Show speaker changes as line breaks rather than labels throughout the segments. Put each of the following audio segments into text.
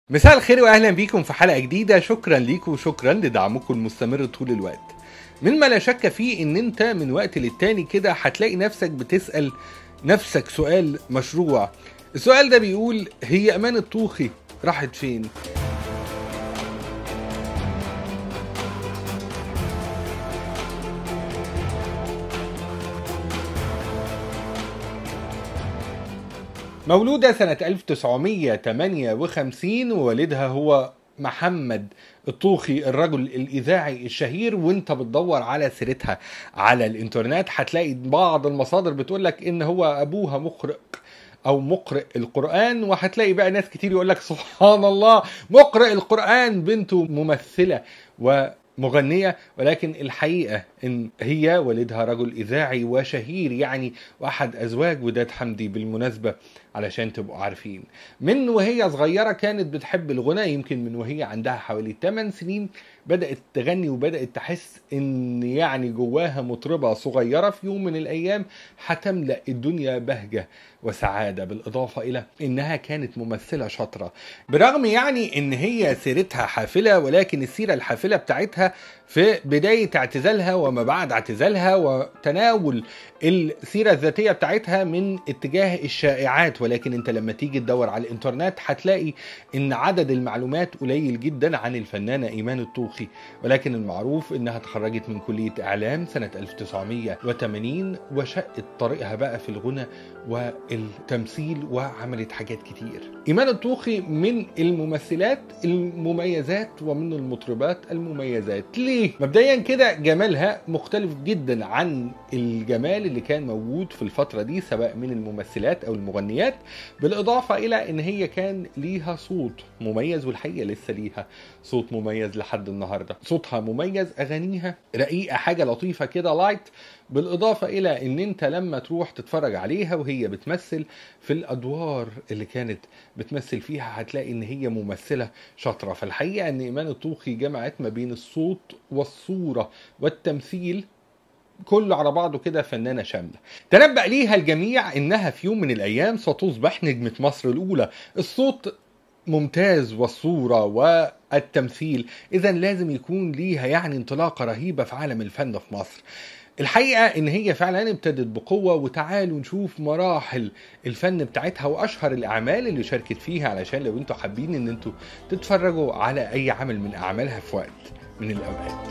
مساء الخير واهلا بيكم في حلقه جديده شكرا ليكم وشكرا لدعمكم المستمر طول الوقت مما لا شك فيه ان انت من وقت للتاني كده هتلاقي نفسك بتسال نفسك سؤال مشروع السؤال ده بيقول هي امان الطوخي راحت فين مولودة سنة 1958 ووالدها هو محمد الطوخي الرجل الإذاعي الشهير وانت بتدور على سيرتها على الإنترنت هتلاقي بعض المصادر بتقول لك إن هو أبوها مقرئ او مقرئ القران وهتلاقي بقى ناس كتير يقول لك سبحان الله مقرئ القران بنته ممثله ومغنيه ولكن الحقيقه ان هي والدها رجل اذاعي وشهير يعني واحد ازواج وداد حمدي بالمناسبه علشان تبقوا عارفين من وهي صغيره كانت بتحب الغنى يمكن من وهي عندها حوالي 8 سنين بدات تغني وبدات تحس ان يعني جواها مطربه صغيره في يوم من الايام هتملا الدنيا بهجه وسعاده بالاضافه الى انها كانت ممثله شاطره برغم يعني ان هي سيرتها حافله ولكن السيره الحافله بتاعتها في بدايه اعتزالها وما بعد اعتزالها وتناول السيره الذاتيه بتاعتها من اتجاه الشائعات ولكن انت لما تيجي تدور على الانترنت هتلاقي ان عدد المعلومات قليل جدا عن الفنانه ايمان الطوخي ولكن المعروف انها تخرجت من كليه اعلام سنه 1980 وشقت طريقها بقى في الغنى والتمثيل وعملت حاجات كتير ايمان الطوخي من الممثلات المميزات ومن المطربات المميزات ليه مبدئيا كده جمالها مختلف جدا عن الجمال اللي كان موجود في الفتره دي سواء من الممثلات او المغنيات بالاضافه الى ان هي كان ليها صوت مميز والحقيقه لسه ليها صوت مميز لحد النهارده صوتها مميز اغانيها رقيقه حاجه لطيفه كده لايت بالاضافه الى ان انت لما تروح تتفرج عليها وهي بتمثل في الادوار اللي كانت بتمثل فيها هتلاقي ان هي ممثله شاطره فالحقيقه ان ايمان الطوخي جمعت ما بين الصوت والصوره والتمثيل كله على بعضه كده فنانة شاملة تنبأ ليها الجميع إنها في يوم من الأيام ستصبح نجمة مصر الأولى الصوت ممتاز والصورة والتمثيل إذا لازم يكون ليها يعني انطلاقة رهيبة في عالم الفن في مصر الحقيقة إن هي فعلا ابتدت بقوة وتعالوا نشوف مراحل الفن بتاعتها وأشهر الأعمال اللي شاركت فيها علشان لو انتوا حابين إن انتوا تتفرجوا على أي عمل من أعمالها في وقت من الأوقات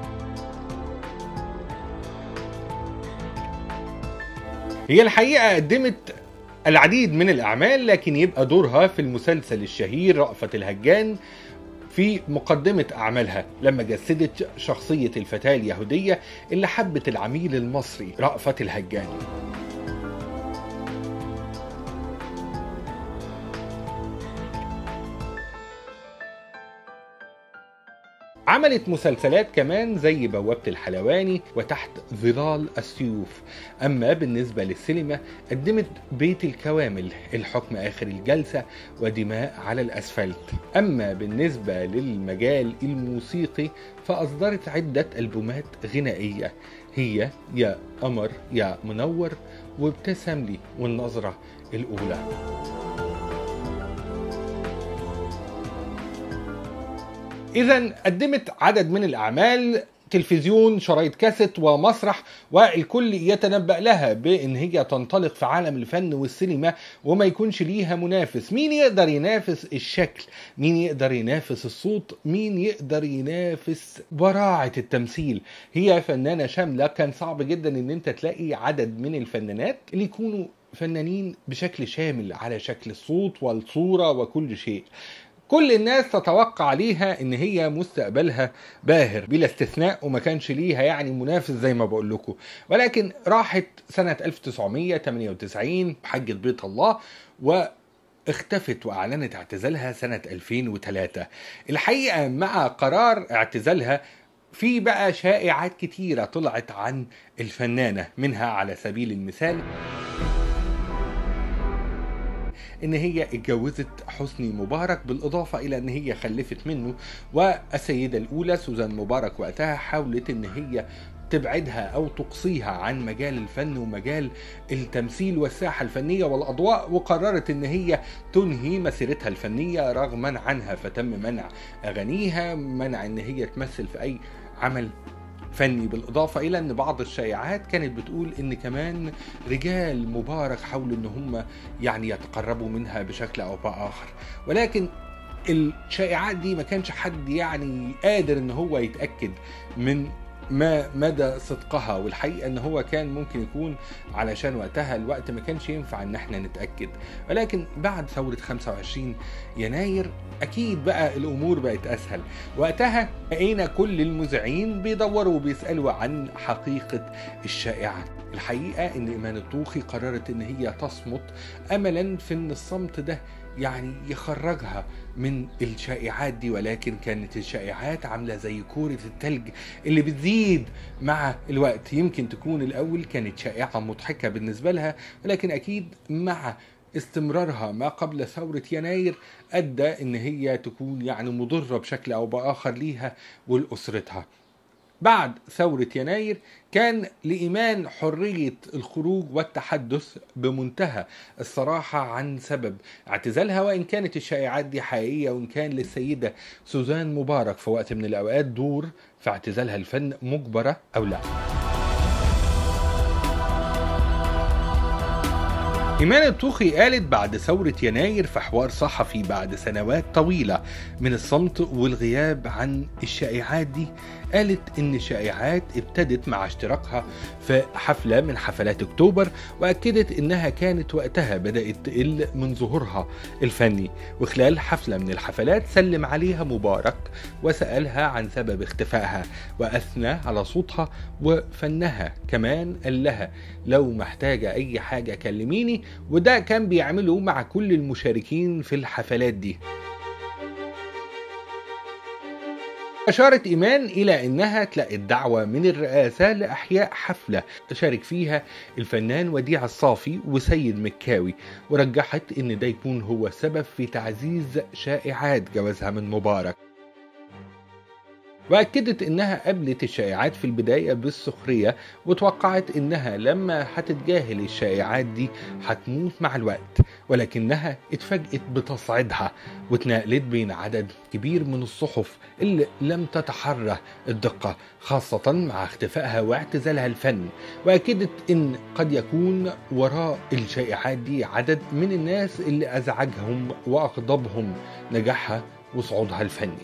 هي الحقيقة قدمت العديد من الأعمال لكن يبقى دورها في المسلسل الشهير رأفت الهجان في مقدمة أعمالها لما جسدت شخصية الفتاة اليهودية اللي حبت العميل المصري رأفت الهجان عملت مسلسلات كمان زي بوابة الحلواني وتحت ظلال السيوف أما بالنسبة للسينما قدمت بيت الكوامل الحكم آخر الجلسة ودماء على الأسفلت أما بالنسبة للمجال الموسيقي فأصدرت عدة ألبومات غنائية هي يا قمر يا منور وابتسم لي والنظرة الأولى اذا قدمت عدد من الاعمال تلفزيون شرايط كاسيت ومسرح والكل يتنبأ لها بان هي تنطلق في عالم الفن والسينما وما يكونش ليها منافس مين يقدر ينافس الشكل مين يقدر ينافس الصوت مين يقدر ينافس براعة التمثيل هي فنانة شاملة كان صعب جدا ان انت تلاقي عدد من الفنانات اللي يكونوا فنانين بشكل شامل على شكل الصوت والصورة وكل شيء كل الناس تتوقع عليها ان هي مستقبلها باهر بلا استثناء وما كانش ليها يعني منافس زي ما بقول لكم ولكن راحت سنة 1998 بحجة بيت الله و اختفت واعلنت اعتزالها سنة 2003 الحقيقة مع قرار اعتزالها في بقى شائعات كتيرة طلعت عن الفنانة منها على سبيل المثال ان هي اتجوزت حسني مبارك بالاضافه الى ان هي خلفت منه والسيده الاولى سوزان مبارك وقتها حاولت ان هي تبعدها او تقصيها عن مجال الفن ومجال التمثيل والساحه الفنيه والاضواء وقررت ان هي تنهي مسيرتها الفنيه رغما عنها فتم منع اغانيها منع ان هي تمثل في اي عمل فني بالإضافة إلى أن بعض الشائعات كانت بتقول أن كمان رجال مبارك حاولوا أن هم يعني يتقربوا منها بشكل أو بآخر ولكن الشائعات دي ما كانش حد يعني قادر ان هو يتاكد من ما مدى صدقها والحقيقه ان هو كان ممكن يكون علشان وقتها الوقت ما كانش ينفع ان احنا نتاكد ولكن بعد ثوره 25 يناير اكيد بقى الامور بقت اسهل وقتها لقينا كل المذيعين بيدوروا وبيسالوا عن حقيقه الشائعه الحقيقه ان ايمان الطوخي قررت ان هي تصمت املا في ان الصمت ده يعني يخرجها من الشائعات دي ولكن كانت الشائعات عامله زي كوره التلج اللي بتزيد مع الوقت يمكن تكون الاول كانت شائعه مضحكه بالنسبه لها ولكن اكيد مع استمرارها ما قبل ثورة يناير أدى إن هي تكون يعني مضرة بشكل أو بآخر ليها ولأسرتها بعد ثورة يناير كان لإيمان حرية الخروج والتحدث بمنتهى الصراحة عن سبب اعتزالها وإن كانت الشائعات دي حقيقية وإن كان للسيدة سوزان مبارك في وقت من الأوقات دور في اعتزالها الفن مجبرة أو لا إيمان الطوخي قالت بعد ثورة يناير في حوار صحفي بعد سنوات طويلة من الصمت والغياب عن الشائعات دي قالت إن الشائعات ابتدت مع اشتراكها في حفلة من حفلات أكتوبر وأكدت إنها كانت وقتها بدأت تقل من ظهورها الفني وخلال حفلة من الحفلات سلم عليها مبارك وسألها عن سبب اختفائها وأثنى على صوتها وفنها كمان قال لها لو محتاجة أي حاجة كلميني وده كان بيعمله مع كل المشاركين في الحفلات دي أشارت إيمان إلى أنها تلقت دعوة من الرئاسة لإحياء حفلة شارك فيها الفنان وديع الصافي وسيد مكاوي ورجحت أن ده يكون هو السبب في تعزيز شائعات جوازها من مبارك واكدت انها قبلت الشائعات في البدايه بالسخريه وتوقعت انها لما هتتجاهل الشائعات دي هتموت مع الوقت ولكنها اتفاجئت بتصعيدها واتنقلت بين عدد كبير من الصحف اللي لم تتحرى الدقه خاصه مع اختفائها واعتزالها الفن واكدت ان قد يكون وراء الشائعات دي عدد من الناس اللي ازعجهم واغضبهم نجاحها وصعودها الفني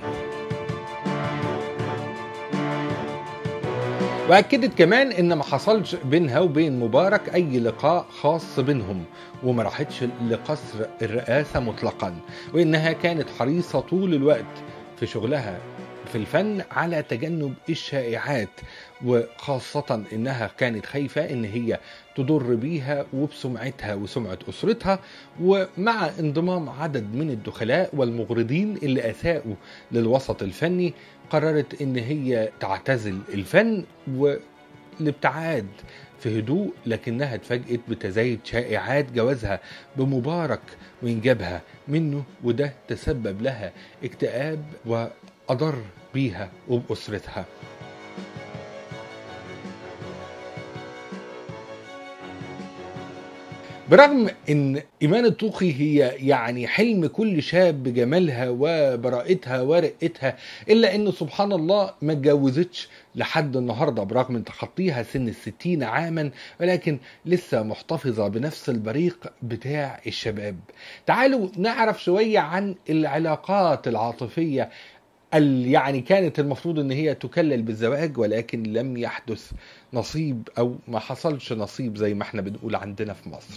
واكدت كمان ان ما حصلش بينها وبين مبارك اي لقاء خاص بينهم وما راحتش لقصر الرئاسه مطلقا وانها كانت حريصه طول الوقت في شغلها في الفن على تجنب الشائعات وخاصة انها كانت خايفة ان هي تضر بيها وبسمعتها وسمعة اسرتها ومع انضمام عدد من الدخلاء والمغرضين اللي اساءوا للوسط الفني قررت ان هي تعتزل الفن والابتعاد في هدوء لكنها اتفاجئت بتزايد شائعات جوازها بمبارك وانجابها منه وده تسبب لها اكتئاب واضر بيها وباسرتها برغم ان ايمان الطوخي هي يعني حلم كل شاب بجمالها وبراءتها ورقتها الا ان سبحان الله ما اتجوزتش لحد النهارده برغم من تخطيها سن الستين عاما ولكن لسه محتفظه بنفس البريق بتاع الشباب. تعالوا نعرف شويه عن العلاقات العاطفيه اللي يعني كانت المفروض ان هي تكلل بالزواج ولكن لم يحدث نصيب او ما حصلش نصيب زي ما احنا بنقول عندنا في مصر.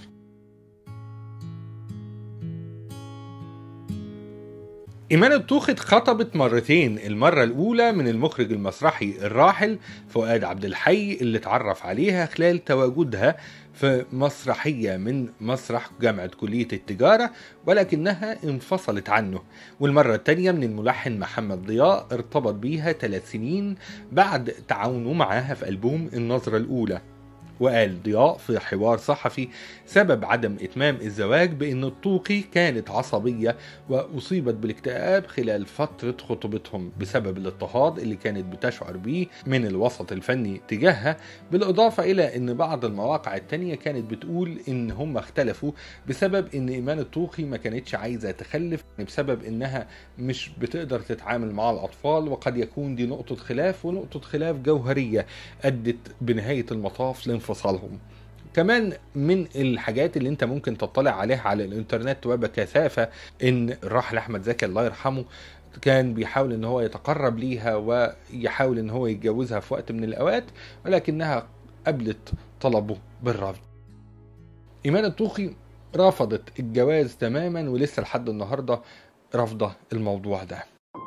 إيمان الطوخي اتخطبت مرتين المرة الأولى من المخرج المسرحي الراحل فؤاد عبد الحي اللي اتعرف عليها خلال تواجدها في مسرحية من مسرح جامعة كلية التجارة ولكنها انفصلت عنه والمرة التانية من الملحن محمد ضياء ارتبط بيها ثلاث سنين بعد تعاونه معاها في ألبوم النظرة الأولى وقال ضياء في حوار صحفي سبب عدم إتمام الزواج بأن الطوقي كانت عصبية وأصيبت بالاكتئاب خلال فترة خطوبتهم بسبب الاضطهاد اللي كانت بتشعر بيه من الوسط الفني تجاهها بالإضافة إلى أن بعض المواقع التانية كانت بتقول أن هم اختلفوا بسبب أن إيمان الطوقي ما كانتش عايزة تخلف بسبب أنها مش بتقدر تتعامل مع الأطفال وقد يكون دي نقطة خلاف ونقطة خلاف جوهرية أدت بنهاية المطاف لانفصالهم كمان من الحاجات اللي انت ممكن تطلع عليها على الانترنت وبكثافة ان الراحل احمد زكي الله يرحمه كان بيحاول ان هو يتقرب ليها ويحاول ان هو يتجوزها في وقت من الاوقات ولكنها قبلت طلبه بالرفض ايمان الطوخي رفضت الجواز تماما ولسه لحد النهارده رافضه الموضوع ده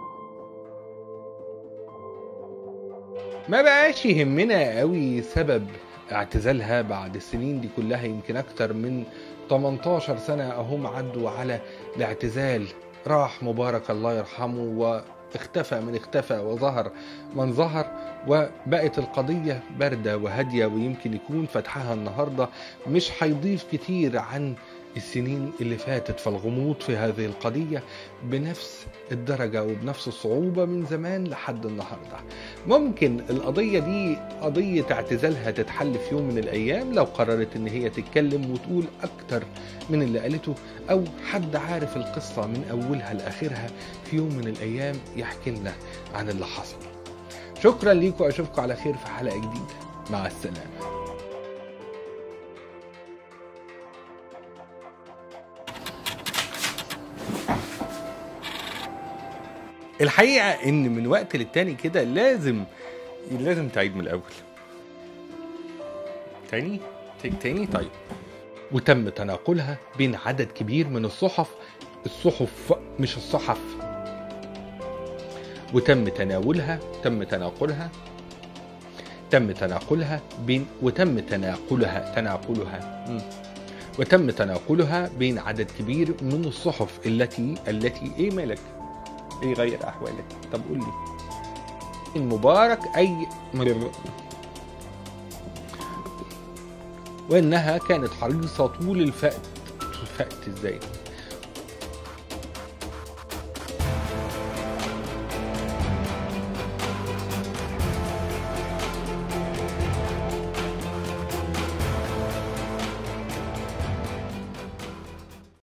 ما بقاش يهمنا قوي سبب اعتزالها بعد السنين دي كلها يمكن اكتر من 18 سنة اهم عدوا على الاعتزال راح مبارك الله يرحمه واختفى من اختفى وظهر من ظهر وبقت القضية باردة وهادية ويمكن يكون فتحها النهاردة مش هيضيف كتير عن السنين اللي فاتت فالغموض في هذه القضية بنفس الدرجة وبنفس الصعوبة من زمان لحد النهاردة ممكن القضية دي قضية اعتزالها تتحل في يوم من الأيام لو قررت إن هي تتكلم وتقول أكتر من اللي قالته أو حد عارف القصة من أولها لآخرها في يوم من الأيام يحكي لنا عن اللي حصل شكرا ليكم أشوفكم على خير في حلقة جديدة مع السلامة الحقيقة إن من وقت للتاني كده لازم لازم تعيد من الأول تاني تاني, تاني طيب وتم تناقلها بين عدد كبير من الصحف الصحف مش الصحف وتم تناولها تم تناقلها تم تناقلها بين وتم تناقلها تناقلها مم. وتم تناقلها بين عدد كبير من الصحف التي التي ايه مالك؟ ايه غير احوالك؟ طب قول لي المبارك اي وانها كانت حريصه طول الفقت فقت ازاي؟